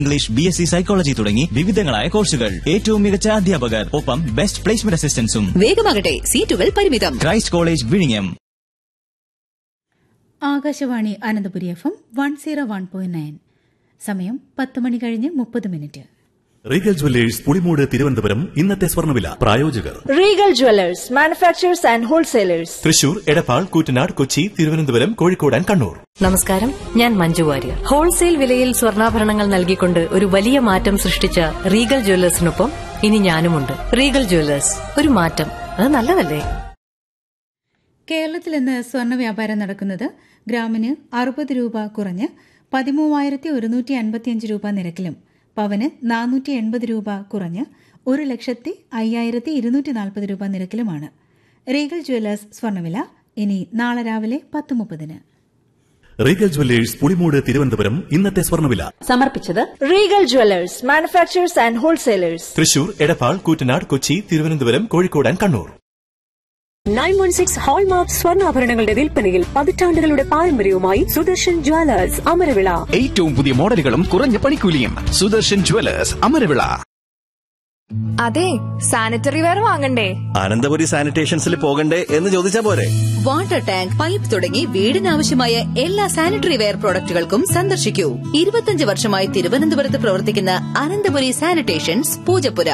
English B S C psychology തുടങ്ങി വിവിധങ്ങളായ കോഴ്സുകൾ ഏറ്റവും മികച്ച അധ്യാപകർ ഒപ്പം ബെസ്റ്റ് പ്ലേസ്മെന്റ് അസിസ്റ്റൻസും വേഗമാകട്ടെ സീറ്റുകൾ പരിമിതം ക്രൈസ്റ്റ് കോളേജ് വിഴിഞ്ഞം Akashvani Ananthapuri F M one zero one point nine സമയം പത്ത് മണി കഴിഞ്ഞ് മുപ്പത് minute Regal jewellers Pulimoodu Thiruvananthapuram ഇന്നത്തെ സ്വർണ്ണവില പ്രായോജകർ Regal jewellers manufacturers and wholesalers Thrissur Edappal Koottanad Kochi Thiruvananthapuram Kozhikode and Kannur നമസ്കാരം ഞാൻ മഞ്ജു വാര്യർ ഹോൾസെയിൽ വിലയിൽ സ്വർണ്ണാഭരണങ്ങൾ നൽകിക്കൊണ്ട് ഒരു വലിയ മാറ്റം സൃഷ്ടിച്ച റീഗൽ ജ്വല്ലേഴ്സിനൊപ്പം ഇനി ഞാനുമുണ്ട് റീഗൽ ജ്വല്ലേഴ്സ് ഒരു മാറ്റം അത് നല്ലതല്ലേ കേരളത്തിൽ ഇന്ന് സ്വർണ്ണ വ്യാപാരം നടക്കുന്നത് ഗ്രാമിന് അറുപത് രൂപ കുറഞ്ഞ് പതിമൂവായിരത്തി ഒരുന്നൂറ്റി അൻപത്തിയഞ്ച് രൂപ നിരക്കിലും പവന് നാനൂറ്റി എൺപത് രൂപ കുറഞ്ഞ് ഒരു ലക്ഷത്തി അയ്യായിരത്തി ഇരുന്നൂറ്റി നാൽപ്പത് രൂപ നിരക്കിലുമാണ് റീഗൽ ജ്വല്ലേഴ്സ് സ്വർണ്ണവില ഇനി നാളെ രാവിലെ പത്ത് മുപ്പതിന് റീഗൽ ജുവല്ലേഴ്സ് പുളിമൂട് തിരുവനന്തപുരം ഇന്നത്തെ സ്വർണ്ണവില സമർപ്പിച്ചത് Regal jewellers manufacturers and wholesalers Thrissur Edappal Koottanad Kochi Thiruvananthapuram Kozhikode and Kannur nine one six hallmark സ്വർണ്ണാഭരണങ്ങളുടെ വിൽപ്പനയിൽ പതിറ്റാണ്ടുകളുടെ പാരമ്പര്യവുമായി സുദർശൻ ജ്വല്ലേഴ്സ് അമരവിള ഏറ്റവും പുതിയ മോഡലുകളും കുറഞ്ഞ പണിക്കൂലിയും സുദർശൻ ജുവലേഴ്സ് അമരവിള അതെ സാനിറ്ററി വെയർ വാങ്ങണ്ടേ അനന്തപുരി സാനിറ്റേഷൻസിൽ പോകണ്ടേ എന്ന് ചോദിച്ചാ പോരെ വാട്ടർ ടാങ്ക് പൈപ്പ് തുടങ്ങി വീടിനാവശ്യമായ എല്ലാ സാനിറ്ററി വെയർ പ്രോഡക്റ്റുകൾക്കും സന്ദർശിക്കൂ ഇരുപത്തിയഞ്ച് വർഷമായി തിരുവനന്തപുരത്ത് പ്രവർത്തിക്കുന്ന അനന്തപുരി സാനിറ്റേഷൻസ് പൂജപ്പുര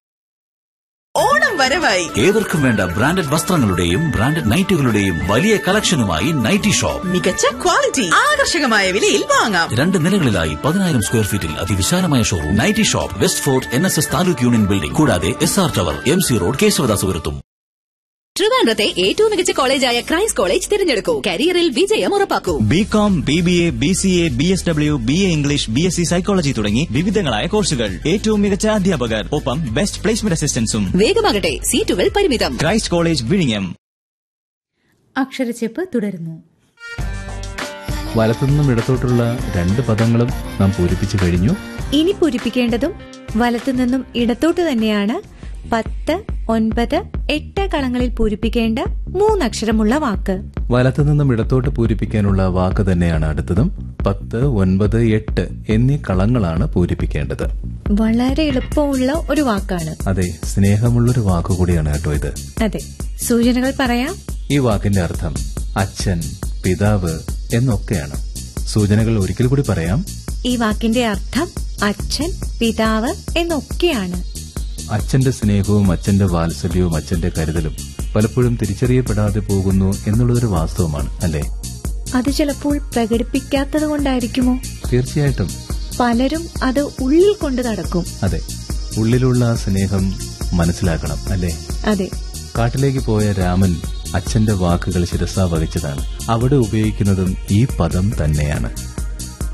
ഓണം വരവായി ഏവർക്കും വേണ്ട ബ്രാൻഡഡ് വസ്ത്രങ്ങളുടെയും ബ്രാൻഡഡ് നൈറ്റുകളുടെയും വലിയ കളക്ഷനുമായി നൈറ്റി ഷോപ്പ് മികച്ച ക്വാളിറ്റി ആകർഷകമായ വിലയിൽ വാങ്ങാം രണ്ട് നിലകളിലായി പതിനായിരം സ്ക്വയർ ഫീറ്റിൽ അതിവിശാലമായ showroom nighty shop west fort N S S taluk union building കൂടാതെ S R tower M C road കേശവദാസുപുരത്തും ട്രിവാൻഡ്രത്തെ ഏറ്റവും മികച്ച കോളേജായ ക്രൈസ്റ്റ് കോളേജ് തിരഞ്ഞെടുക്കൂ കരിയറിൽ വിജയം ഉറപ്പാക്കൂ B com B B A B C A B S W B A English B S C psychology തുടങ്ങി വിവിധങ്ങളായ കോഴ്സുകൾ ഏറ്റവും മികച്ച അധ്യാപകർ ഒപ്പം ബെസ്റ്റ് പ്ലേസ്മെന്റ് അസിസ്റ്റൻസും വേഗമാകട്ടെ സീറ്റുകൾ പരിമിതം ക്രൈസ്റ്റ് കോളേജ് വിഴിഞ്ഞം അക്ഷരച്ചെപ്പ് തുടരുന്നു വലത്തുനിന്നും ഇടത്തോട്ടുള്ള രണ്ട് പദങ്ങളും നാം പൂരിപ്പിച്ചു കഴിഞ്ഞു ഇനി പൂരിപ്പിക്കേണ്ടതും വലത്തുനിന്നും ഇടത്തോട്ട് തന്നെയാണ് പത്ത് ഒൻപത് എട്ട് കളങ്ങളിൽ പൂരിപ്പിക്കേണ്ട മൂന്നക്ഷരമുള്ള വാക്ക് വലത്തുനിന്നും ഇടത്തോട്ട് പൂരിപ്പിക്കാനുള്ള വാക്ക് തന്നെയാണ് അടുത്തതും പത്ത് ഒൻപത് എട്ട് എന്നീ കളങ്ങളാണ് പൂരിപ്പിക്കേണ്ടത് വളരെ എളുപ്പമുള്ള ഒരു വാക്കാണ് അതെ സ്നേഹമുള്ളൊരു വാക്ക് കൂടിയാണ് കേട്ടോ ഇത് അതെ സൂചനകൾ പറയാം ഈ വാക്കിന്റെ അർത്ഥം അച്ഛൻ പിതാവ് എന്നൊക്കെയാണ് സൂചനകൾ ഒരിക്കൽ കൂടി പറയാം ഈ വാക്കിന്റെ അർത്ഥം അച്ഛൻ പിതാവ് എന്നൊക്കെയാണ് അച്ഛന്റെ സ്നേഹവും അച്ഛന്റെ വാത്സല്യവും അച്ഛന്റെ കരുതലും പലപ്പോഴും തിരിച്ചറിയപ്പെടാതെ പോകുന്നു എന്നുള്ളതൊരു വാസ്തവമാണ് അല്ലേ അത് ചിലപ്പോൾ പ്രകടിപ്പിക്കാത്തത് കൊണ്ടായിരിക്കുമോ തീർച്ചയായിട്ടും പലരും അത് ഉള്ളിൽ കൊണ്ട് നടക്കും അതെ ഉള്ളിലുള്ള ആ സ്നേഹം മനസ്സിലാക്കണം അല്ലേ അതെ കാട്ടിലേക്ക് പോയ രാമൻ അച്ഛന്റെ വാക്കുകൾ ശിരസാ വഹിച്ചതാണ് അവിടെ ഉപയോഗിക്കുന്നതും ഈ പദം തന്നെയാണ്